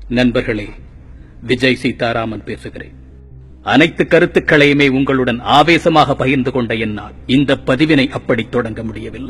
நண்பர்களே விஜய் சீதாராமன் பேசுகிறேன் அனைத்து கருத்துக்களையுமே உங்களுடன் ஆவேசமாக பகிர்ந்து கொண்ட என்னால் இந்த பதிவினை அப்படி தொடங்க முடியவில்லை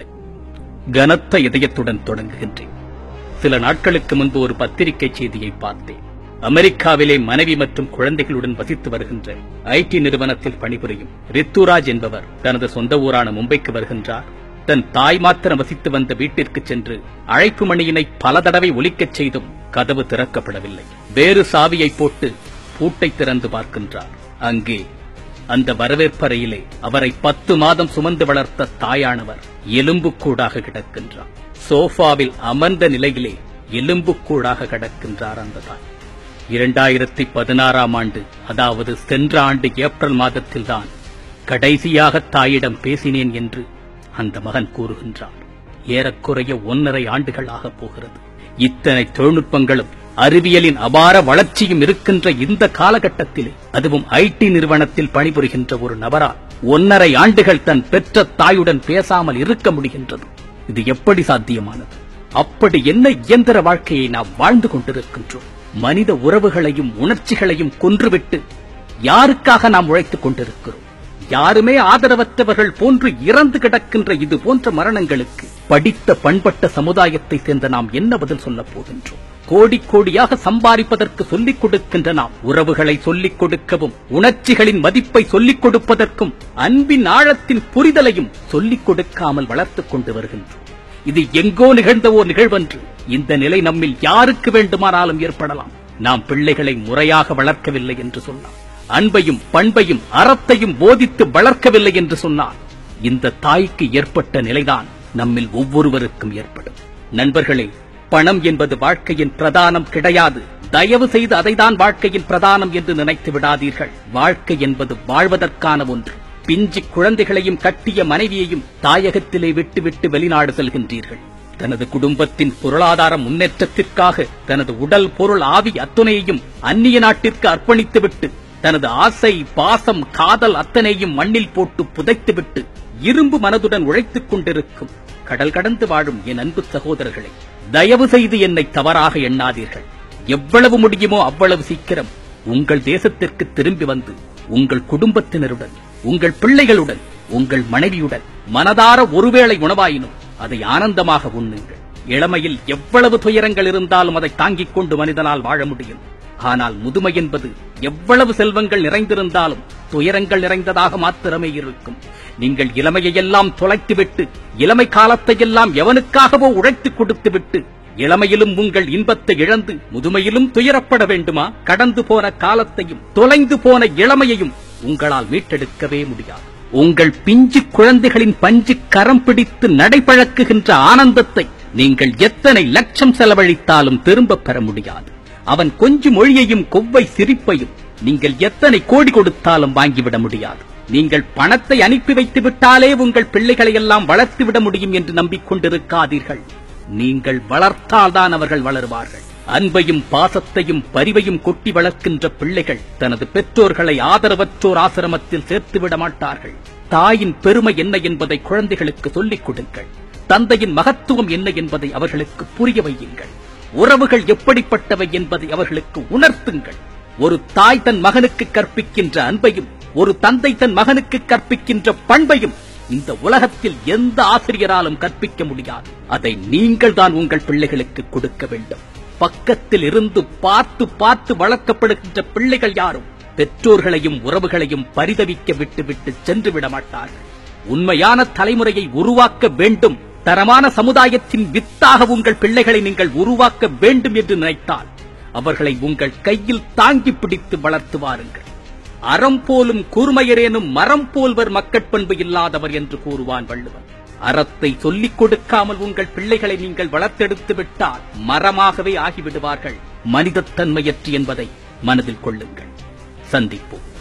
கனத்த இதயத்துடன் தொடங்குகின்றேன் சில நாட்களுக்கு முன்பு ஒரு பத்திரிகை செய்தியை பார்த்தேன் அமெரிக்காவிலே மனைவி மற்றும் குழந்தைகளுடன் வசித்து வருகின்ற ஐடி நிறுவனத்தில் பணிபுரியும் ரித்துராஜ் என்பவர் தனது சொந்த ஊரான மும்பைக்கு வருகின்றார் தன் தாய் மாத்திரம் வசித்து வந்த வீட்டிற்கு சென்று அழைப்பு மணியினை பல தடவை ஒலிக்கச் செய்தும் கதவு திறக்கப்படவில்லை வேறு சாவியை போட்டு பூட்டை திறந்து பார்க்கின்றார் அங்கே அந்த வரவேற்பறையிலே அவரை பத்து மாதம் சுமந்து வளர்த்த தாயானவர் எலும்புக்கூடாக கிடக்கின்றார் சோஃபாவில் அமர்ந்த நிலையிலே எலும்புக்கூடாக கிடக்கின்றார் அந்த தாய் இரண்டாயிரத்தி பதினாறாம் ஆண்டு அதாவது சென்ற ஆண்டு ஏப்ரல் மாதத்தில்தான் கடைசியாக தாயிடம் பேசினேன் என்று அந்த மகன் கூறுகின்றார் ஏறக்குறைய ஒன்னரை ஆண்டுகளாக போகிறது இத்தனை தொழில்நுட்பங்களும் அறிவியலின் அபார வளர்ச்சியும் இருக்கின்ற இந்த காலகட்டத்திலே அதுவும் ஐடி நிறுவனத்தில் பணிபுரிகின்ற ஒரு நபரால் ஒன்னரை ஆண்டுகள் தன் பெற்ற தாயுடன் பேசாமல் இருக்க முடிகின்றது இது எப்படி சாத்தியமானது அப்படி என்ன இயந்திர வாழ்க்கையை நாம் வாழ்ந்து கொண்டிருக்கின்றோம் மனித உறவுகளையும் உணர்ச்சிகளையும் கொன்றுவிட்டு யாருக்காக நாம் உழைத்துக் கொண்டிருக்கிறோம் யாருமே ஆதரவற்றவர்கள் போன்று இறந்து கிடக்கின்ற இது போன்ற மரணங்களுக்கு படித்த பண்பட்ட சமுதாயத்தை சேர்ந்த நாம் என்ன பதில் சொல்லப் போகின்றோம் கோடி கோடியாக சம்பாதிப்பதற்கு சொல்லிக் கொடுக்கின்ற நாம் உறவுகளை சொல்லிக் கொடுக்கவும் உணர்ச்சிகளின் மதிப்பை சொல்லிக் கொடுப்பதற்கும் அன்பின் ஆழத்தின் புரிதலையும் சொல்லிக் கொடுக்காமல் வளர்த்துக் கொண்டு வருகின்றோம் இது எங்கோ நிகழ்ந்த ஓர் நிகழ்வன்று இந்த நிலை நம்மில் யாருக்கு வேண்டுமானாலும் ஏற்படலாம் நாம் பிள்ளைகளை முறையாக வளர்க்கவில்லை என்று சொன்னார் அன்பையும் பண்பையும் அறத்தையும் போதித்து வளர்க்கவில்லை என்று சொன்னார் இந்த தாய்க்கு ஏற்பட்ட நிலைதான் நம்மில் ஒவ்வொருவருக்கும் ஏற்படும் நண்பர்களே பணம் என்பது வாழ்க்கையின் பிரதானம் கிடையாது தயவு செய்து அதைதான் வாழ்க்கையின் பிரதானம் என்று நினைத்து விடாதீர்கள் வாழ்க்கை என்பது வாழ்வதற்கான ஒன்று பிஞ்சி குழந்தைகளையும் கட்டிய மனைவியையும் தாயகத்திலே விட்டுவிட்டு வெளிநாடு செல்கின்றீர்கள் தனது குடும்பத்தின் பொருளாதார முன்னேற்றத்திற்காக தனது உடல் பொருள் ஆவி அத்துணையையும் அந்நிய நாட்டிற்கு அர்ப்பணித்துவிட்டு தனது ஆசை பாசம் காதல் அத்தனையும் மண்ணில் போட்டு புதைத்துவிட்டு இரும்பு மனதுடன் உழைத்துக் கொண்டிருக்கும் கடல் கடந்து வாழும் என் அன்பு சகோதரர்களே தயவு செய்து என்னை தவறாக எண்ணாதீர்கள் எவ்வளவு முடியுமோ அவ்வளவு சீக்கிரம் உங்கள் தேசத்திற்கு திரும்பி வந்து உங்கள் குடும்பத்தினருடன் உங்கள் பிள்ளைகளுடன் உங்கள் மனைவியுடன் மனதார ஒருவேளை உணவாயினும் அதை ஆனந்தமாக உண்ணுங்கள் இளமையில் எவ்வளவு துயரங்கள் இருந்தாலும் அதை தாங்கிக் கொண்டு மனிதனால் வாழ முடியும் ஆனால் முதுமை என்பது எவ்வளவு செல்வங்கள் நிறைந்திருந்தாலும் துயரங்கள் நிறைந்ததாக மாத்திரமே இருக்கும் நீங்கள் இளமையெல்லாம் தொலைத்துவிட்டு இளமை காலத்தையெல்லாம் எவனுக்காகவோ உழைத்துக் கொடுத்துவிட்டு இளமையிலும் உங்கள் இன்பத்தை இழந்து முதுமையிலும் துயரப்பட வேண்டுமா கடந்து போன காலத்தையும் தொலைந்து போன இளமையையும் உங்களால் மீட்டெடுக்கவே முடியாது உங்கள் பிஞ்சு குழந்தைகளின் பஞ்சு கரம் பிடித்து நடைபழக்குகின்ற ஆனந்தத்தை நீங்கள் எத்தனை லட்சம் செலவழித்தாலும் திரும்பப் பெற முடியாது அவன் கொஞ்சம் மொழியையும் கொவ்வை சிரிப்பையும் நீங்கள் எத்தனை கோடி கொடுத்தாலும் வாங்கிவிட முடியாது நீங்கள் பணத்தை அனுப்பி வைத்து விட்டாலே உங்கள் பிள்ளைகளை எல்லாம் வளர்த்து விட முடியும் என்று நம்பிக்கொண்டிருக்காதீர்கள் நீங்கள் வளர்த்தால்தான் அவர்கள் வளருவார்கள் அன்பையும் பாசத்தையும் பரிவையும் கொட்டி வளர்க்கின்ற பிள்ளைகள் தனது பெற்றோர்களை ஆதரவற்றோர் ஆசிரமத்தில் சேர்த்து விட மாட்டார்கள் தாயின் பெருமை என்ன என்பதை குழந்தைகளுக்கு சொல்லிக் கொடுங்கள் தந்தையின் மகத்துவம் என்ன என்பதை அவர்களுக்கு புரிய வையுங்கள் உறவுகள் எப்படிப்பட்டவை என்பதை அவர்களுக்கு உணர்த்துங்கள் ஒரு தாய் தன் மகனுக்கு கற்பிக்கின்ற அன்பையும் ஒரு தந்தை தன் மகனுக்கு கற்பிக்கின்ற பண்பையும் இந்த உலகத்தில் எந்த ஆசிரியராலும் கற்பிக்க முடியாது அதை நீங்கள் தான் உங்கள் பிள்ளைகளுக்கு கொடுக்க வேண்டும் பக்கத்தில் இருந்து பார்த்து பார்த்து வளர்க்கப்படுகின்ற பிள்ளைகள் யாரும் பெற்றோர்களையும் உறவுகளையும் பரிதவிக்க விட்டு விட்டு சென்று விட மாட்டார்கள் உண்மையான தலைமுறையை உருவாக்க வேண்டும் தரமான சமுதாயத்தின் வித்தாக உங்கள் பிள்ளைகளை நீங்கள் உருவாக்க வேண்டும் என்று நினைத்தால் அவர்களை உங்கள் கையில் தாங்கி பிடித்து வளர்த்து வாருங்கள் அறம் போலும் கூர்மையரேனும் மரம் போல்வர் மக்கட்பண்பு இல்லாதவர் என்று கூறுவான் வள்ளுவன் அறத்தை சொல்லிக் கொடுக்காமல் உங்கள் பிள்ளைகளை நீங்கள் வளர்த்தெடுத்து விட்டால் மரமாகவே ஆகிவிடுவார்கள் மனிதத்தன்மையற்று என்பதை மனதில் கொள்ளுங்கள் சந்திப்போம்